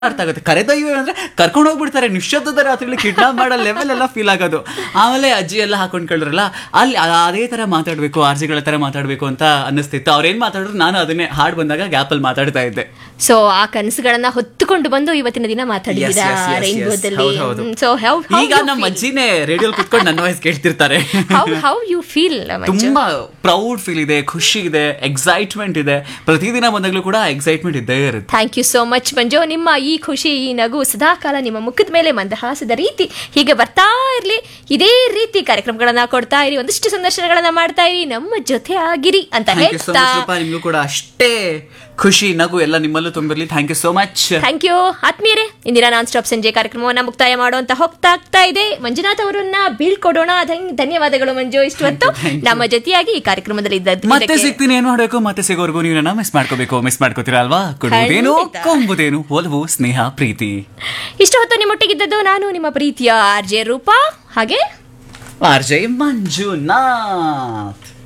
ಅರ್ಥ ಆಗುತ್ತೆ ಕರೆದೊಯ್ಯುವೆ ಅಂದ್ರೆ ಕರ್ಕೊಂಡು ಹೋಗ್ಬಿಡ್ತಾರೆ ನಿಶ್ಶಬ್ದದ ರಾತ್ರಿಲಿ ಕಿಡ್ನಾಪ್ ಮಾಡೋ ಲೆವೆಲ್ ಎಲ್ಲ ಫೀಲ್ ಆಗೋದು ಆಮೇಲೆ ಅಜ್ಜಿ ಎಲ್ಲ ಹಾಕೊಂಡ್ಕೊಳ್ಳ್ರಲ್ಲ ಅಲ್ಲಿ ಅ- ಅದೇ ತರ ಮಾತಾಡ್ಬೇಕು ಆರ್ಜಿಗಳ ತರ ಮಾತಾಡ್ಬೇಕು ಅಂತ ಅನ್ನಿಸ್ತಿತ್ತು ಅವ್ರೇನ್ ಮಾತಾಡಿದ್ರು ನಾನು ಅದನ್ನೇ ಹಾಡ್ ಬಂದಾಗ ಗ್ಯಾಪ್ ಅಲ್ಲಿ ಮಾತಾಡ್ತಾ ಇದ್ದೆ ಸೊ ಆ ಕನಸುಗಳನ್ನ ಹೊತ್ತುಕೊಂಡು ಬಂದು ಇವತ್ತಿನ ದಿನ ಮಾತಾಡಿದ್ದೀರಾ Yes, yes, yes, yes. ರೈನ್ಬೋದಲ್ಲಿ ಹೌದು, ಹೌದು. ಸೊ ಹೌ ಈಗ ನಮ್ಮ ಅಜ್ಜಿನೇ ರೇಡಿಯೋ ಕುತ್ಕೊಂಡು ನನ್ನ ವಾಯ್ಸ್ ಕೇಳ್ತಿರ್ತಾರೆ ಹೌ ಹೌ ಯು ಫೀಲ್ ತುಂಬಾ ಪ್ರೌಡ್ ಫೀಲ್ ಇದೆ ಖುಷಿ ಇದೆ ಎಕ್ಸೈಟ್ಮೆಂಟ್ ಇದೆ ಪ್ರತಿದಿನ ಬಂದಾಗ್ಲೂ ಕೂಡ ಎಕ್ಸೈಟ್ಮೆಂಟ್ ಇದ್ದೇ ಇರುತ್ತೆ thank you so much Manju ನಿಮ್ಮ ಈ ಖುಷಿ ಈ ನಗು ಸದಾಕಾಲ ನಿಮ್ಮ ಮುಖದ ಮೇಲೆ ಮಂದಹಾಸದ ರೀತಿ ಹೀಗೆ ಬರ್ತಾ ಇರ್ಲಿ ಇದೇ ರೀತಿ ಕಾರ್ಯಕ್ರಮಗಳನ್ನ ಕೊಡ್ತಾ ಇರಿ ಒಂದಿಷ್ಟು ಸಂದರ್ಶನಗಳನ್ನ ಮಾಡ್ತಾ ಇರಿ ನಮ್ಮ ಜೊತೆ ಆಗಿರಿ ಅಂತ ಥ್ಯಾಂಕ್ ಯು ಸೋ ಹೇಳ್ತಾ ಮಚ್ ರೂಪಾ ನಿಮ್ಗೂ ಕೂಡ ಅಷ್ಟೇ ಖುಷಿ ನಗು ಎಲ್ಲ ನಿಮ್ಮಲ್ಲೂ ತುಂಬಿರ್ಲಿ thank you so much thank you ಆತ್ಮೀಯರೇ ಇಂದಿನ ನಾನ್ ಸ್ಟಾಪ್ ಸಂಜೆ ಕಾರ್ಯಕ್ರಮವನ್ನ ಮುಕ್ತಾಯ ಮಾಡುವಂತ ಹೋಗ್ತಾ ಆಗ್ತಾ ಇದೆ ಮಂಜುನಾಥ್ ಅವರನ್ನ ಬೀಳ್ಕೊಡೋಣ ಧನ್- ಧನ್ಯವಾದಗಳು ಮಂಜು ಇಷ್ಟು ಹೊತ್ತು Thank you. ನಮ್ಮ ಜೊತೆಯಾಗಿ ಈ ಕಾರ್ಯಕ್ರಮದಲ್ಲಿ ಇದ್ದದ್ದು ಮತ್ತೆ ಇದಕ್ಕೆ- ಸಿಗ್ತೀನಿ ಏನ್ ಮಾಡ್ಬೇಕು ಮತ್ತೆ ಸಿಗೋರ್ಗು ನೀವು ನನ್ನ ಮಿಸ್ ಮಾಡ್ಕೋಬೇಕು ಮಿಸ್ ಮಾಡ್ಕೋತೀರಾ ಅಲ್ವಾ ಕೊಡುವುದೇನು ಖಂಡಿತ. ಕೊಂಬುದೇನು ಒಲವು ಸ್ನೇಹ ಪ್ರೀತಿ ಇಷ್ಟು ಹೊತ್ತು ನಿಮ್ಮೊಟ್ಟಿಗಿದ್ದದ್ದು ನಾನು ನಿಮ್ಮ ಪ್ರೀತಿಯ ಆರ್ ಜೆ ರೂಪಾ ಹಾಗೆ ಆರ್ ಜೆ ಮಂಜುನಾಥ್